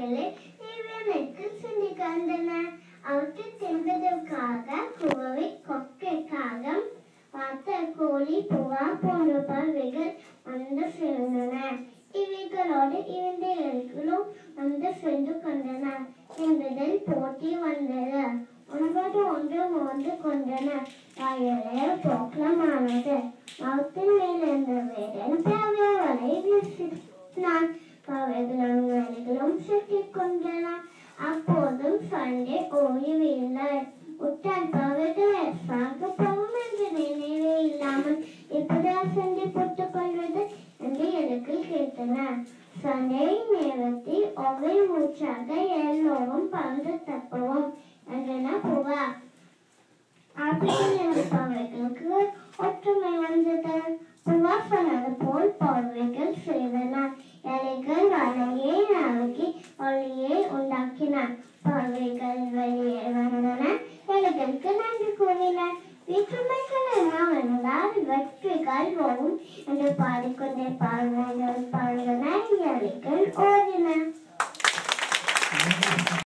மேலே தேவையானக்கு சிந்திக்கின்றன அவற்றை தின்பதற்காக குவவை கொக்கைக்காக பார்த்த கோழி புறா போன்ற பறவைகள் வந்து சேர்ந்தன இவைகளோடு இவந்தைகளும் வந்து சென்று கொண்டன என்பதில் போட்டி வந்தது ஒன்பது ஒன்று மோந்து கொண்டன வயலே போக்கலமானது மரத்தின் மேல் இருந்த வேடன் பறவைகளை வீசினான் பறவைகளும் வேலைகளும் சிக்கிக் கொண்டன அப்போதும் சண்டை ஓய்வில்லை உட்டால் பறவைகளை பார்க்க போகும் என்று நினைவே இல்லாமல் இப்படியா சண்டை போட்டுக் கொள்வது என்று எனக்கு கேட்டன சண்டை நேரத்தை ஒரே மூச்சாக எல்லோரும் பறந்து தப்பவும் என்றன புகா ஆப்பிள் இருப்பவர்களுக்கு ஒற்றுமை வந்தது புகா சொன்னது போல் பறவைகள் செய்தன இலைகள் வலையை நறுக்கி ஒளியை உண்டாக்கின பறவைகள் வெளியே வந்தன இலைகளுக்கு நன்றி கூறின வேற்றுமைகள் எல்லாம் இருந்தால் வெற்றிகள் வரும் என்று பாடிக்கொண்டே பறவைகள் பறவைகள்